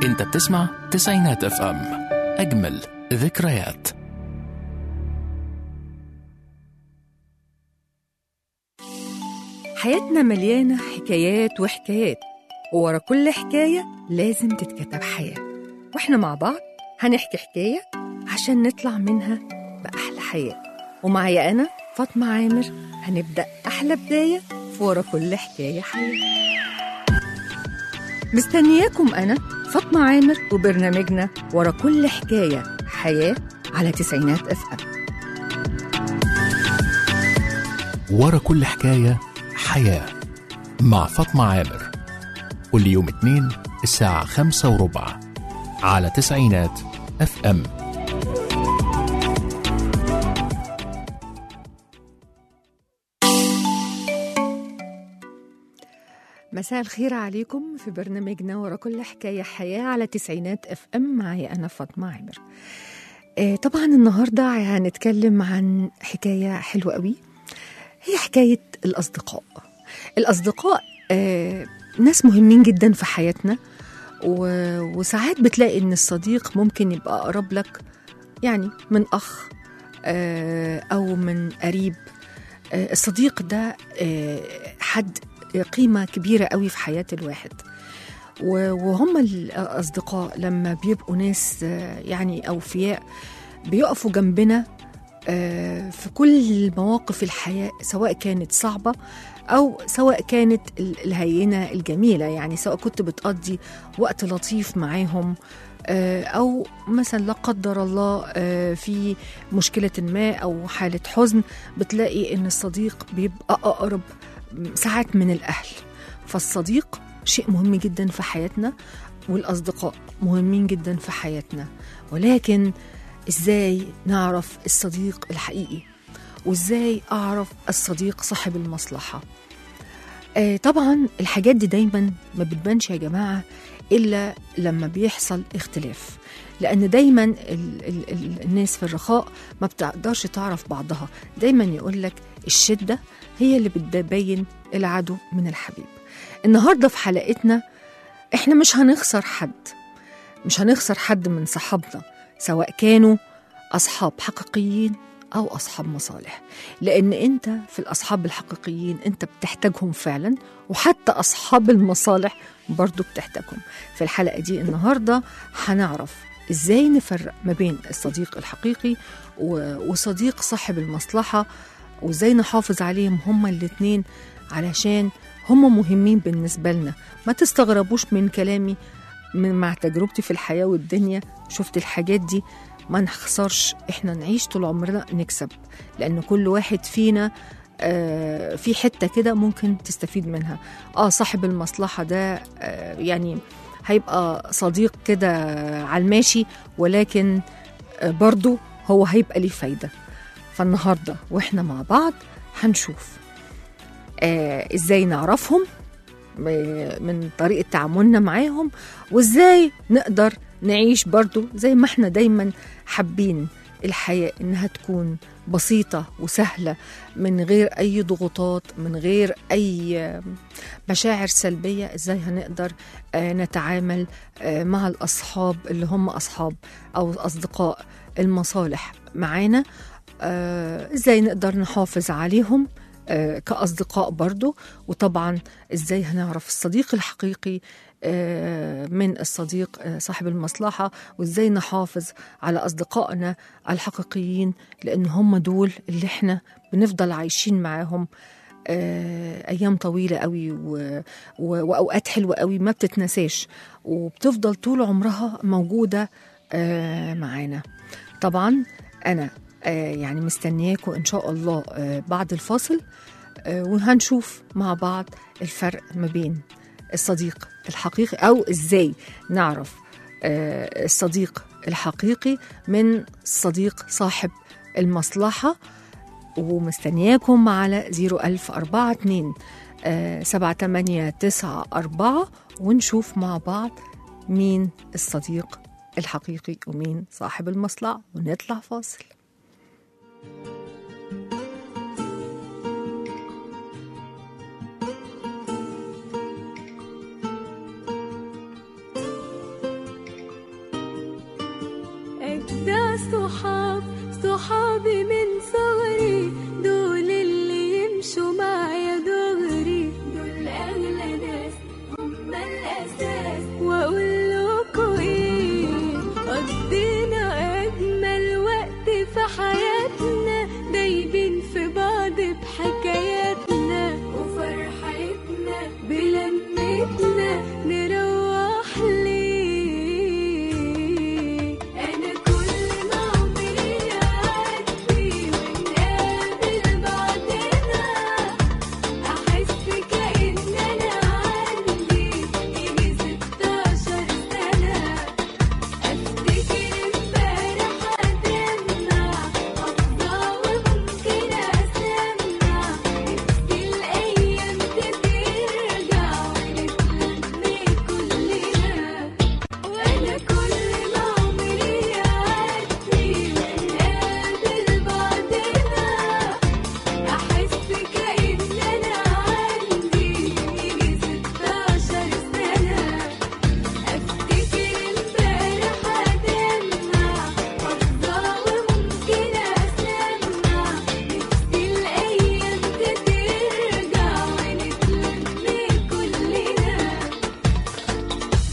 انت بتسمع تسعينات اف ام اجمل ذكريات حياتنا مليانة حكايات وحكايات وورا كل حكاية لازم تتكتب حياة واحنا مع بعض هنحكي حكاية عشان نطلع منها بأحلى حياة ومعايا أنا فاطمة عامر هنبدأ أحلى بداية في ورا كل حكاية حياة مستنياكم أنا فاطمة عامر وبرنامجنا ورا كل حكاية حياة على تسعينات أف أم ورا كل حكاية حياة مع فاطمة عامر كل يوم اثنين الساعة خمسة وربع على تسعينات اف ام مساء الخير عليكم في برنامجنا ورا كل حكاية حياة على تسعينات اف ام معايا أنا فاطمة عامر آه، طبعا النهاردة هنتكلم عن حكاية حلوة قوي هي حكاية الأصدقاء الأصدقاء آه، ناس مهمين جدا في حياتنا و- وساعات بتلاقي إن الصديق ممكن يبقى أقرب لك يعني من أخ آه، أو من قريب آه، الصديق ده آه، حد قيمة كبيرة قوي في حياة الواحد و- وهم الأصدقاء لما بيبقوا ناس آه، يعني أوفياء بيقفوا جنبنا آه، في كل مواقف الحياة سواء كانت صعبة أو سواء كانت ال- الهينة الجميلة يعني سواء كنت بتقضي وقت لطيف معاهم آه، أو مثلا لا قدر الله آه، في مشكلة ما أو حالة حزن بتلاقي إن الصديق بيبقى أقرب ساعات من الأهل فالصديق شيء مهم جدا في حياتنا والأصدقاء مهمين جدا في حياتنا ولكن إزاي نعرف الصديق الحقيقي وإزاي أعرف الصديق صاحب المصلحة آه طبعا الحاجات دي دايما ما بتبانش يا جماعة إلا لما بيحصل اختلاف لأن دايما ال ال ال الناس في الرخاء ما بتقدرش تعرف بعضها دايما يقول لك الشدة هي اللي بتبين العدو من الحبيب النهاردة في حلقتنا احنا مش هنخسر حد مش هنخسر حد من صحابنا سواء كانوا أصحاب حقيقيين أو أصحاب مصالح لأن أنت في الأصحاب الحقيقيين أنت بتحتاجهم فعلا وحتى أصحاب المصالح برضو بتحتاجهم في الحلقة دي النهاردة هنعرف إزاي نفرق ما بين الصديق الحقيقي و- وصديق صاحب المصلحة وإزاي نحافظ عليهم هما الاتنين علشان هما مهمين بالنسبة لنا ما تستغربوش من كلامي من مع تجربتي في الحياة والدنيا شفت الحاجات دي ما نخسرش احنا نعيش طول عمرنا نكسب لان كل واحد فينا آه، في حتة كده ممكن تستفيد منها اه صاحب المصلحة ده آه، يعني هيبقى صديق كده على الماشي ولكن آه، برضو هو هيبقى ليه فايدة فالنهاردة واحنا مع بعض هنشوف آه ازاي نعرفهم م- من طريقة تعاملنا معاهم وازاي نقدر نعيش برضو زي ما احنا دايما حابين الحياة انها تكون بسيطة وسهلة من غير اي ضغوطات من غير اي آه، مشاعر سلبية ازاي هنقدر آه، نتعامل آه، مع الاصحاب اللي هم اصحاب او اصدقاء المصالح معانا آه، ازاي نقدر نحافظ عليهم آه، كأصدقاء برضو وطبعا ازاي هنعرف الصديق الحقيقي آه، من الصديق آه، صاحب المصلحة وازاي نحافظ على أصدقائنا الحقيقيين لأن هم دول اللي احنا بنفضل عايشين معاهم آه، أيام طويلة قوي و... و... وأوقات حلوة قوي ما بتتنساش وبتفضل طول عمرها موجودة آه، معانا طبعا أنا آه، يعني مستنياكم إن شاء الله آه، بعد الفاصل آه، وهنشوف مع بعض الفرق ما بين الصديق الحقيقي أو إزاي نعرف آه، الصديق الحقيقي من الصديق صاحب المصلحة ومستنياكم على 01042 سبعة تمانية تسعة أربعة ونشوف مع بعض مين الصديق الحقيقي ومين صاحب المصلحة ونطلع فاصل صحاب صحابي من صغري دول اللي يمشوا معايا دغري دول أغلى ناس هم الأساس وأقول لكم إيه قضينا أجمل وقت في حياتنا دايبين في بعض بحكاياتنا وفرحتنا بلمتنا نروح ليه أنا كل ما عمري يعدي ونقابل بعضنا أحس كأن أنا عندي يجي ستاشر سنة أفتكر امبارح أدمع أفضى وممكن أسمع نفسي الأيام ترجع ونتلم كلنا وأنا كل ما عمري يعدي ونقابل بعضنا أحس كأن أنا عندي يجي ستاشر سنة أفتكر امبارح أدمع أفضى وممكن أسمع نفسي الأيام ترجع ونتلم كلنا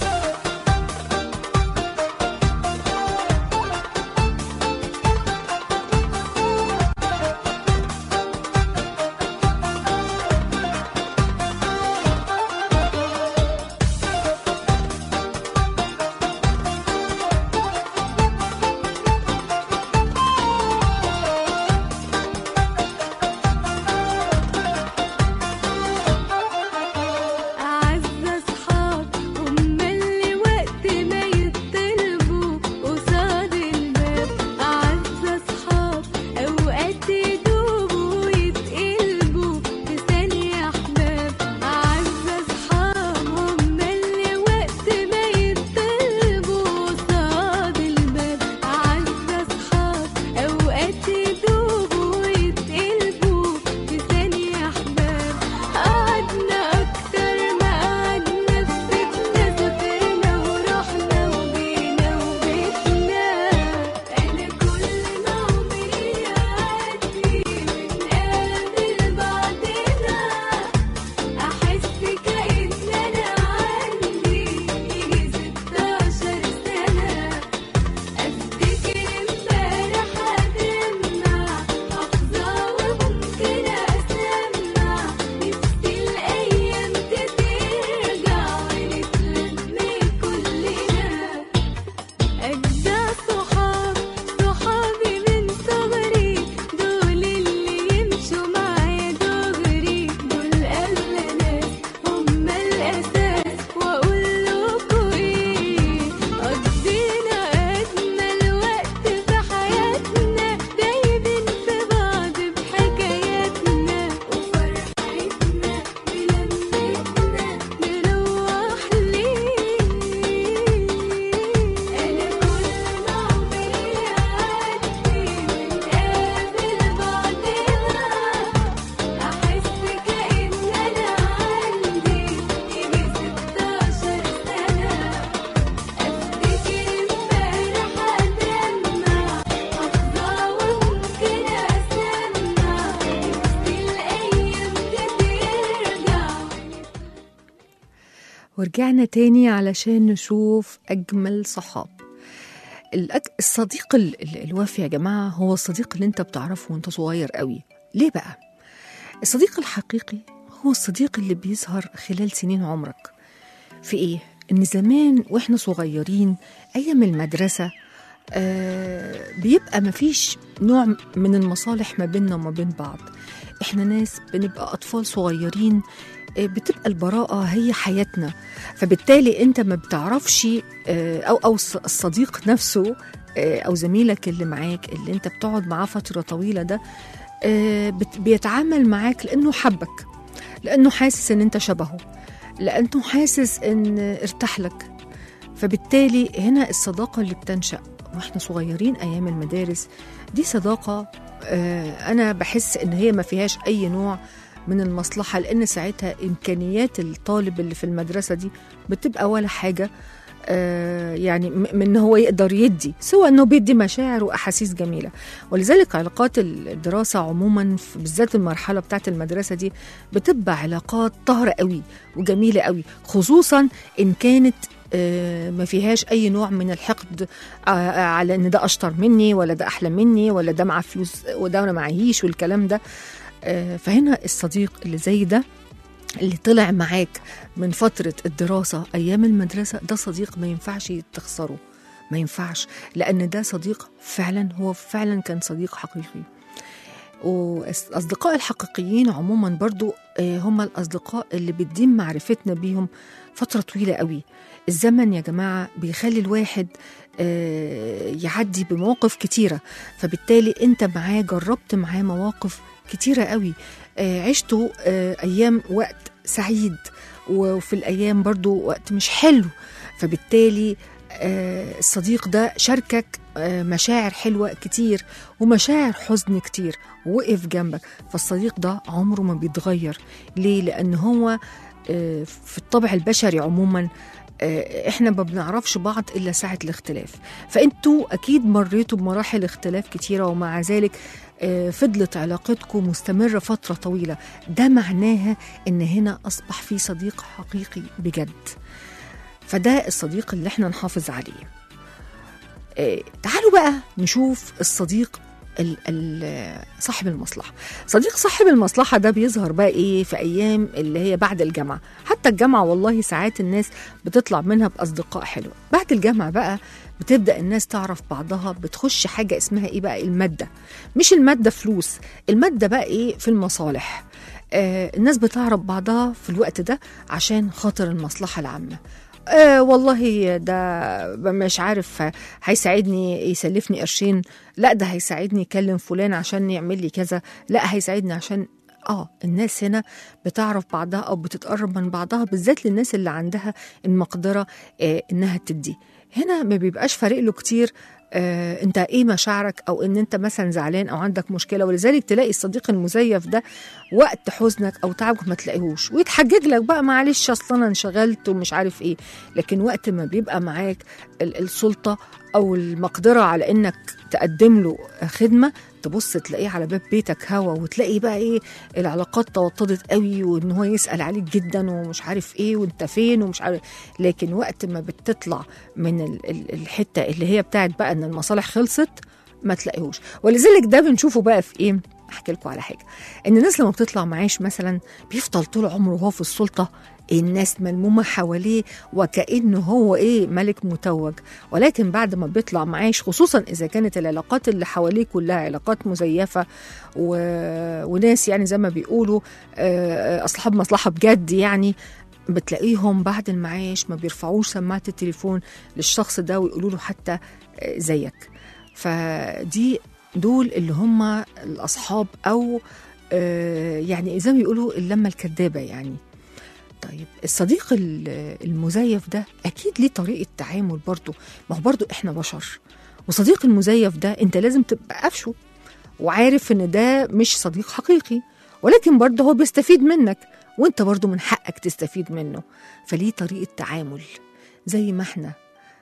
أعز أصحاب هم اللي وقت ما يطلبوا قصاد الباب أعز أصحاب أوقات يدوبوا ويتقلبوا في ثانية أحباب أعز أصحاب هم اللي وقت ما يطلبوا قصاد الباب أعز أصحاب أوقات يدوبوا ويتقلبوا في ثانية أحباب قعدنا أكتر ما قعدنا في بيتنا سافرنا ورحنا وجينا وبيتنا أنا كل ما عمري يعدي ونقابل بعضنا أحس كأن أنا عندي يجي ستاشر سنة أفتكر امبارح أدمع أفضى وممكن أسمع نفسي الأيام ترجع ونتلم كلنا أجدع صحاب صحابي من صغري دول اللي يمشوا معايا دغري دول أغلى ناس هم الأساس وأقول لكم إيه قضينا أجمل وقت في حياتنا دايبين في بعض بحكاياتنا وفرحتنا بلمتنا نروح ليه أنا كل ما عمري يعدي ونقابل بعضنا أحس كأن أنا عندي يجي ستاشر سنة أفتكر امبارح أدمع أفضى وممكن أسمع نفسي الأيام ترجع ورجعنا تاني علشان نشوف أجمل صحاب الأج- الصديق ال- ال- الوفي يا جماعة هو الصديق اللي انت بتعرفه وانت صغير قوي ليه بقى؟ الصديق الحقيقي هو الصديق اللي بيظهر خلال سنين عمرك في ايه؟ ان زمان واحنا صغيرين ايام المدرسة آه بيبقى مفيش نوع من المصالح ما بيننا وما بين بعض احنا ناس بنبقى اطفال صغيرين آه، بتبقى البراءة هي حياتنا فبالتالي انت ما بتعرفش آه، او او الص- الصديق نفسه آه، او زميلك اللي معاك اللي انت بتقعد معاه فترة طويلة ده آه، بت- بيتعامل معاك لانه حبك لانه حاسس ان انت شبهه لانه حاسس ان ارتاح لك فبالتالي هنا الصداقة اللي بتنشأ واحنا صغيرين ايام المدارس دي صداقة آه، انا بحس ان هي ما فيهاش اي نوع من المصلحة لان ساعتها امكانيات الطالب اللي في المدرسة دي بتبقى ولا حاجة آه، يعني م- من ان هو يقدر يدي سوى انه بيدي مشاعر واحاسيس جميله ولذلك علاقات الدراسه عموما في- بالذات المرحله بتاعت المدرسه دي بتبقى علاقات طاهره قوي وجميله قوي خصوصا ان كانت آه، ما فيهاش اي نوع من الحقد آه، آه، على ان ده اشطر مني ولا ده احلى مني ولا ده معاه فلوس وده انا معيش والكلام ده آه، فهنا الصديق اللي زي ده اللي طلع معاك من فترة الدراسة أيام المدرسة ده صديق ما ينفعش تخسره ما ينفعش لأن ده صديق فعلا هو فعلا كان صديق حقيقي والأصدقاء الحقيقيين عموما برضو آه، هم الأصدقاء اللي بتديم معرفتنا بيهم فترة طويلة قوي الزمن يا جماعة بيخلي الواحد آه، يعدي بمواقف كتيرة فبالتالي انت معاه جربت معاه مواقف كتيرة قوي آه، عشتوا آه، أيام وقت سعيد وفي الأيام برضو وقت مش حلو فبالتالي آه، الصديق ده شاركك آه، مشاعر حلوة كتير ومشاعر حزن كتير وقف جنبك فالصديق ده عمره ما بيتغير ليه؟ لأن هو آه، في الطبع البشري عموما آه، احنا ما بنعرفش بعض الا ساعه الاختلاف فانتوا اكيد مريتوا بمراحل اختلاف كتيره ومع ذلك آه، فضلت علاقتكم مستمره فتره طويله ده معناها ان هنا اصبح في صديق حقيقي بجد فده الصديق اللي احنا نحافظ عليه آه، تعالوا بقى نشوف الصديق ال- ال- صاحب المصلحة صديق صاحب المصلحة ده بيظهر بقى ايه في ايام اللي هي بعد الجامعة حتى الجامعة والله ساعات الناس بتطلع منها بأصدقاء حلوة بعد الجامعة بقى بتبدأ الناس تعرف بعضها بتخش حاجة اسمها ايه بقى المادة مش المادة فلوس المادة بقى ايه في المصالح آه الناس بتعرف بعضها في الوقت ده عشان خاطر المصلحة العامة آه والله ده مش عارف هيساعدني يسلفني قرشين لا ده هيساعدني يكلم فلان عشان يعمل لي كذا لا هيساعدني عشان اه الناس هنا بتعرف بعضها او بتتقرب من بعضها بالذات للناس اللي عندها المقدره آه انها تدي هنا ما بيبقاش فارق له كتير آه انت ايه مشاعرك او ان انت مثلا زعلان او عندك مشكله ولذلك تلاقي الصديق المزيف ده وقت حزنك او تعبك ما تلاقيهوش ويتحجج لك بقى معلش اصل انا انشغلت ومش عارف ايه لكن وقت ما بيبقى معاك ال- السلطه او المقدره على انك تقدم له خدمه تبص تلاقيه على باب بيتك هوا وتلاقي بقى ايه العلاقات توطدت قوي وان هو يسال عليك جدا ومش عارف ايه وانت فين ومش عارف لكن وقت ما بتطلع من ال- ال- الحته اللي هي بتاعت بقى ان المصالح خلصت ما تلاقيهوش ولذلك ده بنشوفه بقى في ايه احكي لكم على حاجه ان الناس لما بتطلع معاش مثلا بيفضل طول عمره وهو في السلطه الناس ملمومه حواليه وكانه هو ايه ملك متوج ولكن بعد ما بيطلع معاش خصوصا اذا كانت العلاقات اللي حواليه كلها علاقات مزيفه و... وناس يعني زي ما بيقولوا آه، اصحاب مصلحه بجد يعني بتلاقيهم بعد المعاش ما بيرفعوش سماعه التليفون للشخص ده ويقولوا له حتى آه، زيك فدي دول اللي هم الاصحاب او آه، يعني زي ما بيقولوا اللمه الكدابه يعني طيب الصديق ال- المزيف ده اكيد ليه طريقه تعامل برضه ما هو برضه احنا بشر وصديق المزيف ده انت لازم تبقى قافشه وعارف ان ده مش صديق حقيقي ولكن برضه هو بيستفيد منك وانت برضه من حقك تستفيد منه فليه طريقه تعامل زي ما احنا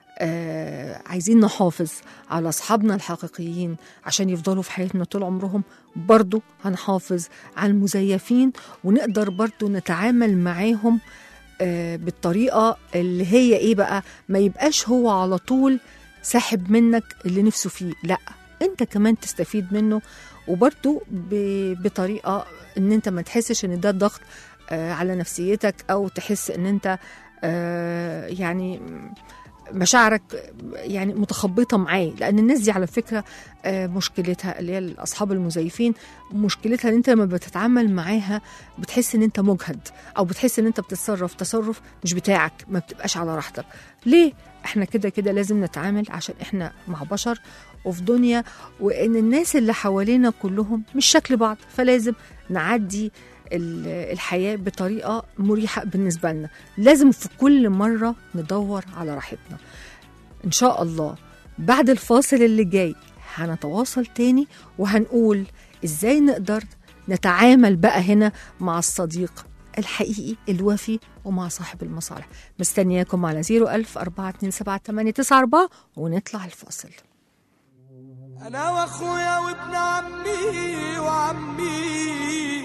آه عايزين نحافظ على اصحابنا الحقيقيين عشان يفضلوا في حياتنا طول عمرهم برضو هنحافظ على المزيفين ونقدر برضو نتعامل معاهم آه بالطريقة اللي هي ايه بقى ما يبقاش هو على طول ساحب منك اللي نفسه فيه لا انت كمان تستفيد منه وبرضو ب- بطريقة ان انت ما تحسش ان ده ضغط آه على نفسيتك او تحس ان انت آه يعني مشاعرك يعني متخبطه معاه لان الناس دي على فكره آه، مشكلتها اللي هي اصحاب المزيفين مشكلتها ان انت لما بتتعامل معاها بتحس ان انت مجهد او بتحس ان انت بتتصرف تصرف مش بتاعك ما بتبقاش على راحتك ليه احنا كده كده لازم نتعامل عشان احنا مع بشر وفي دنيا وان الناس اللي حوالينا كلهم مش شكل بعض فلازم نعدي ال- الحياه بطريقه مريحه بالنسبه لنا لازم في كل مره ندور على راحتنا ان شاء الله بعد الفاصل اللي جاي هنتواصل تاني وهنقول ازاي نقدر نتعامل بقى هنا مع الصديق الحقيقي الوفي ومع صاحب المصالح مستنياكم على 01000 427 ونطلع الفاصل انا واخويا وابن عمي وعمي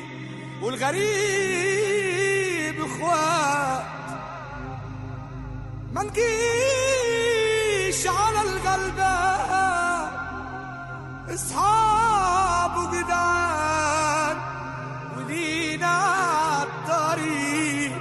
والغريب اخوات ما نجيش على الغلبان اصحاب وجدعان ولينا الطريق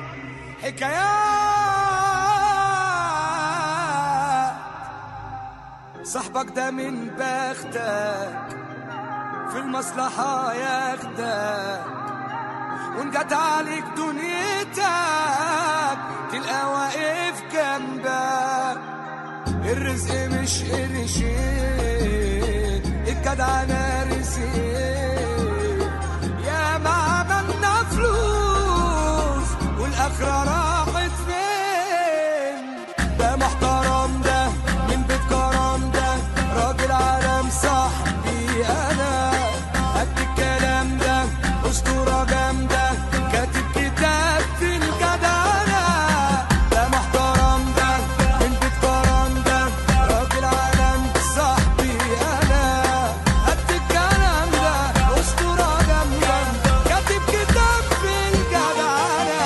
حكايات صاحبك ده من بختك في المصلحة ياخدك وان جت عليك دنيتك تلقى واقف جنبك الرزق مش قرشين الجدع انا رزقين يا ما عملنا فلوس والاخرة راحت فين ده محترم ده من بيت كرم ده راجل عالم صاحبي انا قد الكلام ده اسطورة جامدة كاتب كتاب في الجدعنة ده محترم ده من بيت كرم ده راجل عالم صاحبي انا قد الكلام ده اسطورة جامدة كاتب كتاب في الجدعنة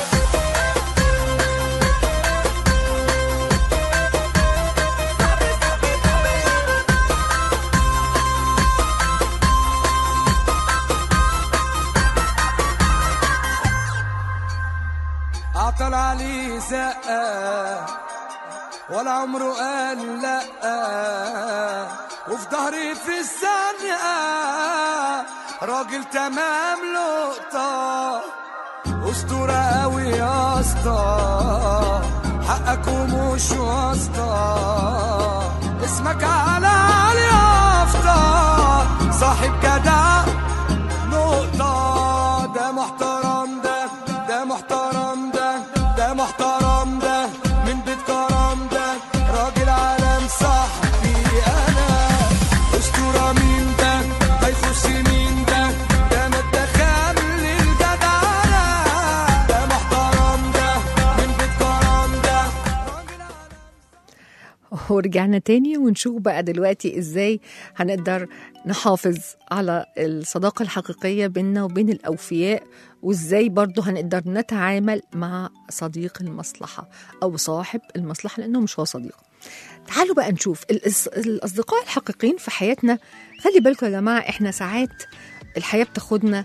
عطل عليه زقة ولا عمره قال لا وفي ظهري في الزنقة راجل تمام لقطة أسطورة أوي يا اسطى حقك ومش واسطة اسمك على علي يافطة صاحب جدع نقطة ده محترم ده ده محترم ده ده محترم ده من بيت كرم ده راجل عالم صاحبي أنا أسطورة مين ده ده يخص مين ده ده ما اتدخل للجدعنة ده محترم ده من بيت كرم ده راجل عالم ورجعنا تاني ونشوف بقى دلوقتي ازاي هنقدر نحافظ على الصداقة الحقيقية بيننا وبين الأوفياء وازاي برضه هنقدر نتعامل مع صديق المصلحة أو صاحب المصلحة لأنه مش هو صديق تعالوا بقى نشوف الأص- الأصدقاء الحقيقيين في حياتنا خلي بالكم يا جماعة إحنا ساعات الحياة بتاخدنا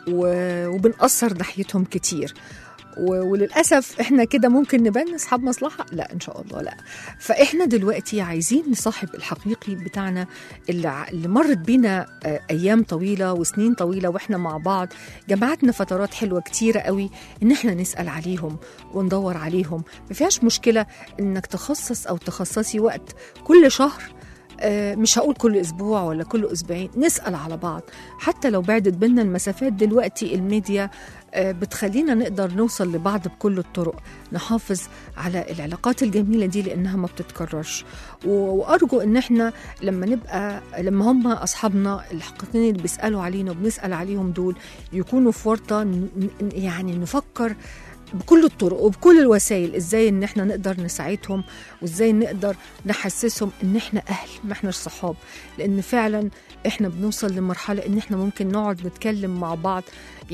و- وبنأثر ناحيتهم كتير و- وللاسف احنا كده ممكن نبان اصحاب مصلحه لا ان شاء الله لا فاحنا دلوقتي عايزين نصاحب الحقيقي بتاعنا اللي, ع- اللي مرت بينا آه، ايام طويله وسنين طويله واحنا مع بعض جمعتنا فترات حلوه كتيره قوي ان احنا نسال عليهم وندور عليهم ما فيهاش مشكله انك تخصص او تخصصي وقت كل شهر آه، مش هقول كل اسبوع ولا كل اسبوعين نسال على بعض حتى لو بعدت بينا المسافات دلوقتي الميديا آه، بتخلينا نقدر نوصل لبعض بكل الطرق نحافظ على العلاقات الجميله دي لانها ما بتتكررش و- وارجو ان احنا لما نبقى لما هم اصحابنا الحقيقيين اللي بيسالوا علينا وبنسال عليهم دول يكونوا في ورطه ن- ن- يعني نفكر بكل الطرق وبكل الوسائل ازاي ان احنا نقدر نساعدهم وازاي نقدر نحسسهم ان احنا اهل ما احناش صحاب لان فعلا احنا بنوصل لمرحله ان احنا ممكن نقعد نتكلم مع بعض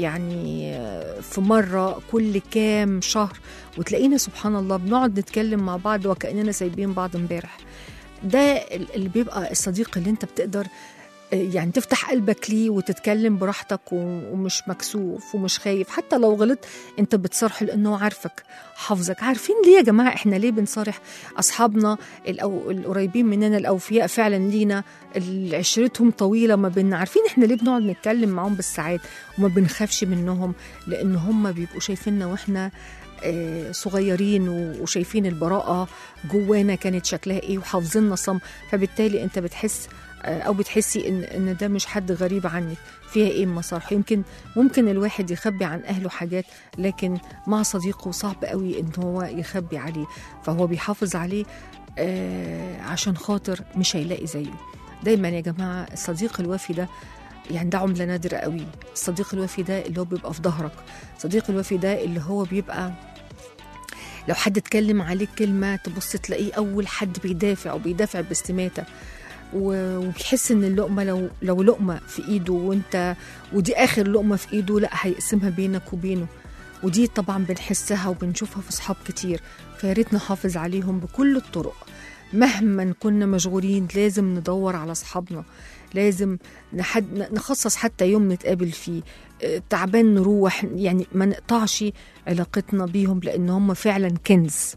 يعني آه، في مره كل كام شهر وتلاقينا سبحان الله بنقعد نتكلم مع بعض وكاننا سايبين بعض امبارح ده ال- اللي بيبقى الصديق اللي انت بتقدر آه، يعني تفتح قلبك ليه وتتكلم براحتك و- ومش مكسوف ومش خايف حتى لو غلط انت بتصارحه لانه عارفك حافظك عارفين ليه يا جماعه احنا ليه بنصارح اصحابنا الأو... القريبين مننا الاوفياء فعلا لينا اللي عشرتهم طويله ما بين عارفين احنا ليه بنقعد نتكلم معاهم بالساعات وما بنخافش منهم لان هم بيبقوا شايفيننا واحنا آه، صغيرين و- وشايفين البراءة جوانا كانت شكلها ايه وحافظيننا صم فبالتالي انت بتحس آه، او بتحسي ان ان ده مش حد غريب عنك فيها ايه مصالح يمكن ممكن الواحد يخبي عن اهله حاجات لكن مع صديقه صعب قوي ان هو يخبي عليه فهو بيحافظ عليه آه، عشان خاطر مش هيلاقي زيه دايما يا جماعه الصديق الوفي ده يعني ده عمله نادره قوي الصديق الوفي ده اللي هو بيبقى في ظهرك الصديق الوفي ده اللي هو بيبقى لو حد اتكلم عليك كلمه تبص تلاقيه اول حد بيدافع وبيدافع باستماته و- وبيحس ان اللقمه لو لو لقمه في ايده وانت ودي اخر لقمه في ايده لا هيقسمها بينك وبينه ودي طبعا بنحسها وبنشوفها في صحاب كتير فيا ريت نحافظ عليهم بكل الطرق مهما كنا مشغولين لازم ندور على اصحابنا لازم نحد نخصص حتى يوم نتقابل فيه آه، تعبان نروح يعني ما نقطعش علاقتنا بيهم لان هم فعلا كنز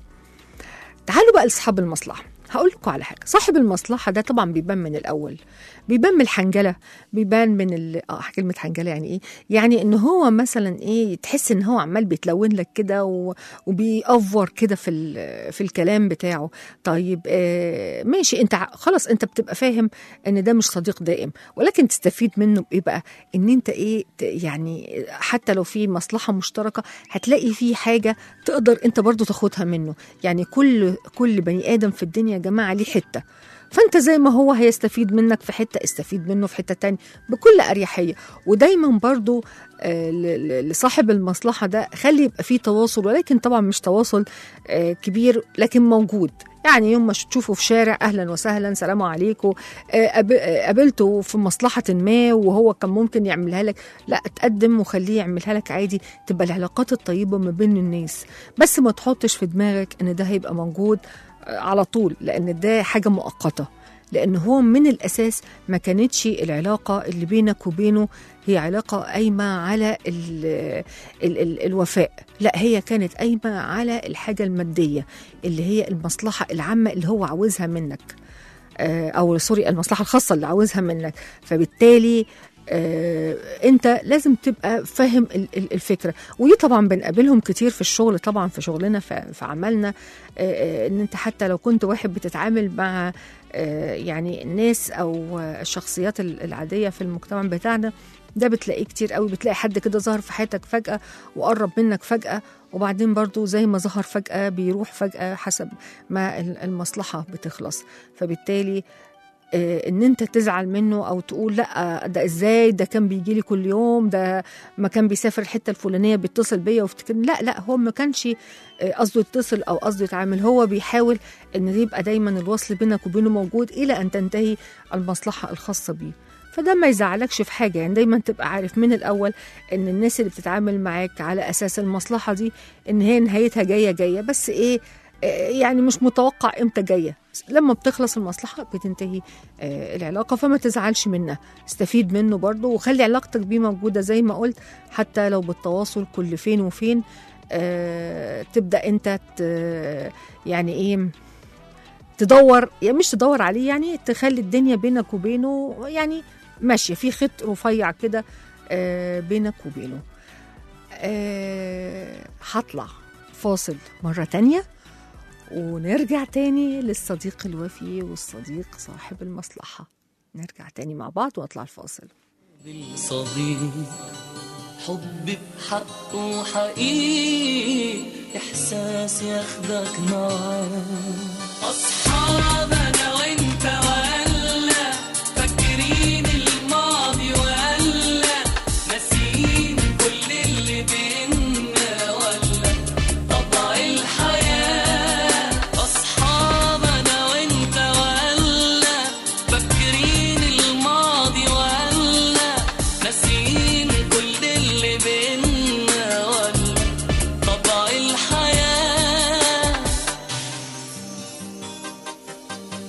تعالوا بقى لاصحاب المصلحه هقول لكم على حاجه صاحب المصلحه ده طبعا بيبان من الاول بيبان من الحنجله بيبان من ال... اه كلمه حنجله يعني ايه يعني ان هو مثلا ايه تحس ان هو عمال بيتلون لك كده و... وبيأفور كده في ال... في الكلام بتاعه طيب آه ماشي انت ع- خلاص انت بتبقى فاهم ان ده مش صديق دائم ولكن تستفيد منه بايه بقى ان انت ايه ت... يعني حتى لو في مصلحه مشتركه هتلاقي فيه حاجه تقدر انت برضو تاخدها منه يعني كل كل بني ادم في الدنيا يا جماعه ليه حته فانت زي ما هو هيستفيد منك في حته استفيد منه في حته تانية بكل اريحيه ودايما برضو آه، ل- ل- لصاحب المصلحه ده خلي يبقى فيه تواصل ولكن طبعا مش تواصل آه، كبير لكن موجود يعني يوم ما تشوفه في شارع اهلا وسهلا سلام عليكم آه، قاب- آه، قابلته في مصلحه ما وهو كان ممكن يعملها لك لا تقدم وخليه يعملها لك عادي تبقى العلاقات الطيبه ما بين الناس بس ما تحطش في دماغك ان ده هيبقى موجود آه، على طول لان ده حاجه مؤقته لان هو من الاساس ما كانتش العلاقه اللي بينك وبينه هي علاقه قايمه على ال ال ال الوفاء لا هي كانت قايمه على الحاجه الماديه اللي هي المصلحه العامه اللي هو عاوزها منك آه، او سوري المصلحه الخاصه اللي عاوزها منك فبالتالي آه، انت لازم تبقى فاهم ال- ال- الفكره ودي طبعا بنقابلهم كتير في الشغل طبعا في شغلنا في في عملنا آه، آه، ان انت حتى لو كنت واحد بتتعامل مع آه، يعني الناس او آه، الشخصيات ال- العاديه في المجتمع بتاعنا ده بتلاقيه كتير قوي بتلاقي حد كده ظهر في حياتك فجأة وقرب منك فجأة وبعدين برضو زي ما ظهر فجأة بيروح فجأة حسب ما ال- المصلحة بتخلص فبالتالي آه، ان انت تزعل منه او تقول لا ده ازاي ده كان بيجي لي كل يوم ده ما كان بيسافر الحته الفلانيه بيتصل بيا ويفتكرني لا لا هو ما كانش آه، قصده يتصل او قصده يتعامل هو بيحاول ان يبقى دايما الوصل بينك وبينه موجود الى ان تنتهي المصلحه الخاصه بيه فده ما يزعلكش في حاجه يعني دايما تبقى عارف من الاول ان الناس اللي بتتعامل معاك على اساس المصلحه دي ان هي نهايتها جايه جايه بس ايه آه، يعني مش متوقع امتى جايه لما بتخلص المصلحه بتنتهي آه، العلاقه فما تزعلش منها استفيد منه برضه وخلي علاقتك بيه موجوده زي ما قلت حتى لو بالتواصل كل فين وفين آه، تبدا انت ت- يعني ايه تدور يعني مش تدور عليه يعني تخلي الدنيا بينك وبينه يعني ماشيه في خط رفيع كده آه، بينك وبينه آه، هطلع فاصل مره تانية ونرجع تاني للصديق الوفي والصديق صاحب المصلحة نرجع تاني مع بعض واطلع الفاصل بالصديق حب بحقه حقيقي إحساس ياخدك معاه أصحاب أنا وأنت ولا فاكرين الماضي ولا ناسيين كل اللي بينا ولا طبع الحياة أصحاب أنا وأنت ولا فاكرين الماضي ولا ناسيين كل اللي بينا ولا طبع الحياة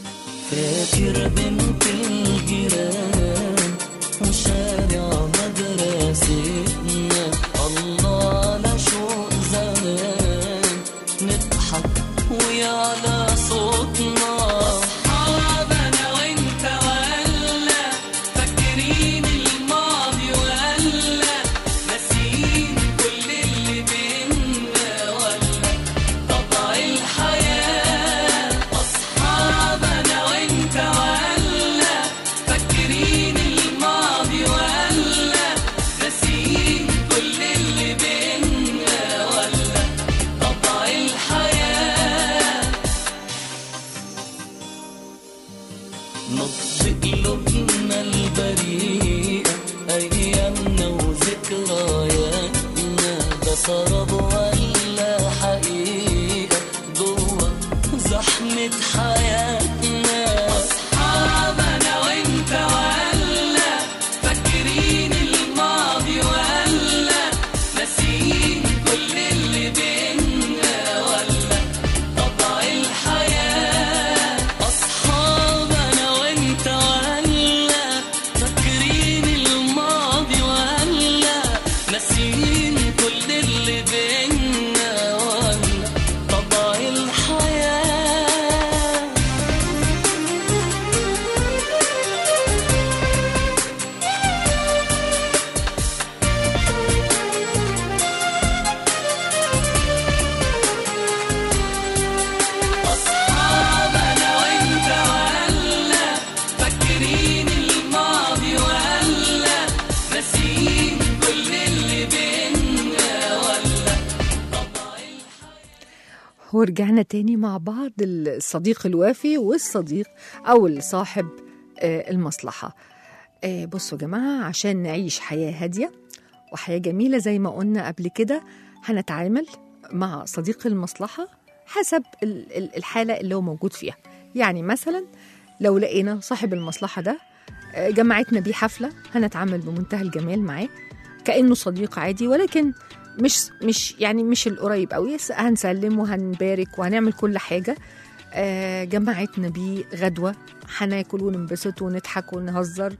ورجعنا تاني مع بعض الصديق الوافي والصديق أو الصاحب آه، المصلحة آه، بصوا يا جماعة عشان نعيش حياة هادية وحياة جميلة زي ما قلنا قبل كده هنتعامل مع صديق المصلحة حسب ال- ال- الحالة اللي هو موجود فيها يعني مثلا لو لقينا صاحب المصلحة ده آه، جمعتنا بيه حفلة هنتعامل بمنتهى الجمال معاه كأنه صديق عادي ولكن مش مش يعني مش القريب قوي بس هنسلم وهنبارك وهنعمل كل حاجة آه، جمعتنا بيه غدوة هناكل وننبسط ونضحك ونهزر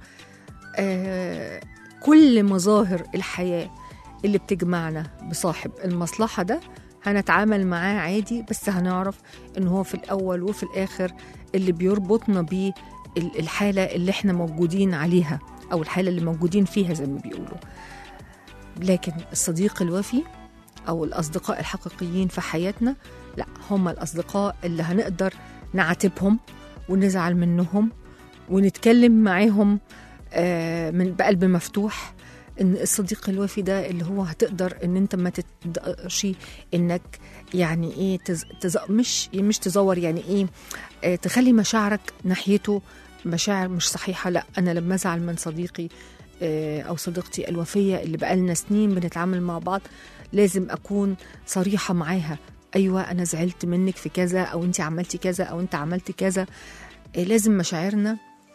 آه، كل مظاهر الحياة اللي بتجمعنا بصاحب المصلحة ده هنتعامل معاه عادي بس هنعرف ان هو في الاول وفي الاخر اللي بيربطنا بيه ال- الحالة اللي احنا موجودين عليها او الحالة اللي موجودين فيها زي ما بيقولوا لكن الصديق الوفي او الاصدقاء الحقيقيين في حياتنا لا هم الاصدقاء اللي هنقدر نعاتبهم ونزعل منهم ونتكلم معاهم آه، من بقلب مفتوح ان الصديق الوفي ده اللي هو هتقدر ان انت ما تقدرش انك يعني ايه تز... تز... مش مش تزور يعني ايه آه، تخلي مشاعرك ناحيته مشاعر مش صحيحه لا انا لما ازعل من صديقي آه، او صديقتي الوفيه اللي بقالنا سنين بنتعامل مع بعض لازم اكون صريحه معاها ايوه انا زعلت منك في كذا او انت عملتي كذا او انت عملت كذا آه، لازم مشاعرنا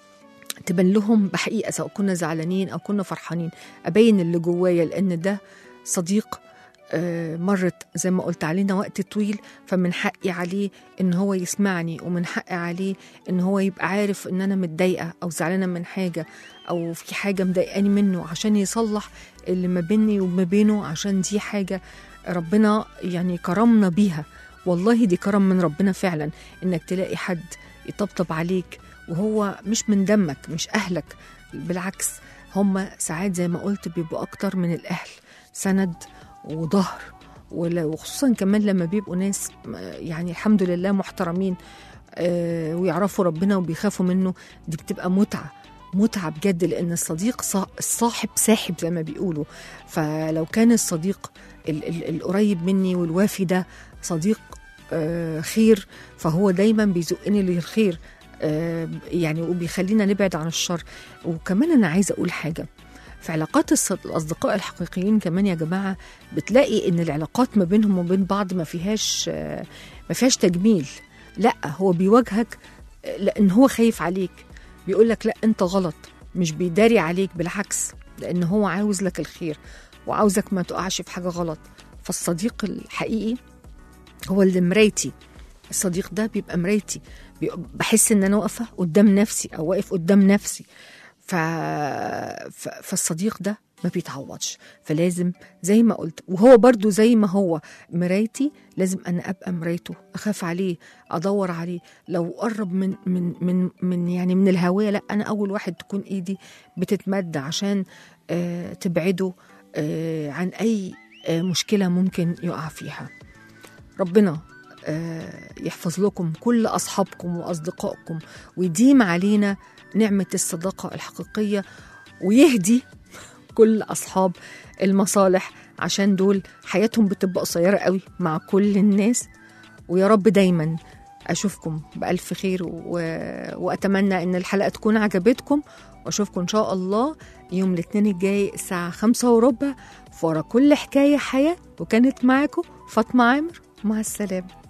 تبان لهم بحقيقه سواء كنا زعلانين او كنا فرحانين ابين اللي جوايا لان ده صديق آه، مرت زي ما قلت علينا وقت طويل فمن حقي عليه ان هو يسمعني ومن حقي عليه ان هو يبقى عارف ان انا متضايقه او زعلانه من حاجه او في حاجه مضايقاني منه عشان يصلح اللي ما بيني وما بينه عشان دي حاجه ربنا يعني كرمنا بيها والله دي كرم من ربنا فعلا انك تلاقي حد يطبطب عليك وهو مش من دمك مش اهلك بالعكس هم ساعات زي ما قلت بيبقوا اكتر من الاهل سند وظهر ول- وخصوصا كمان لما بيبقوا ناس آه، يعني الحمد لله محترمين آه، ويعرفوا ربنا وبيخافوا منه دي بتبقى متعه متعه بجد لان الصديق صا- الصاحب ساحب زي ما بيقولوا فلو كان الصديق ال- ال- القريب مني والوافي ده صديق آه، خير فهو دايما بيزقني للخير آه، يعني وبيخلينا نبعد عن الشر وكمان انا عايزه اقول حاجه في علاقات الص- الاصدقاء الحقيقيين كمان يا جماعه بتلاقي ان العلاقات ما بينهم وبين بعض ما فيهاش آه، ما فيهاش تجميل لا هو بيواجهك آه، لان هو خايف عليك بيقول لك لا انت غلط مش بيداري عليك بالعكس لان هو عاوز لك الخير وعاوزك ما تقعش في حاجه غلط فالصديق الحقيقي هو اللي مرايتي الصديق ده بيبقى مرايتي بي- بحس ان انا واقفه قدام نفسي او واقف قدام نفسي ف... ف... فالصديق ده ما بيتعوضش فلازم زي ما قلت وهو برضو زي ما هو مرايتي لازم انا ابقى مرايته اخاف عليه ادور عليه لو قرب من من من من يعني من الهويه لا انا اول واحد تكون ايدي بتتمد عشان آه تبعده آه عن اي آه مشكله ممكن يقع فيها ربنا آه، يحفظ لكم كل أصحابكم وأصدقائكم ويديم علينا نعمة الصداقة الحقيقية ويهدي كل أصحاب المصالح عشان دول حياتهم بتبقى قصيرة قوي مع كل الناس ويا رب دايما أشوفكم بألف خير و... وأتمنى إن الحلقة تكون عجبتكم وأشوفكم إن شاء الله يوم الاثنين الجاي الساعة خمسة وربع في ورا كل حكاية حياة وكانت معاكم فاطمة عامر مع السلامة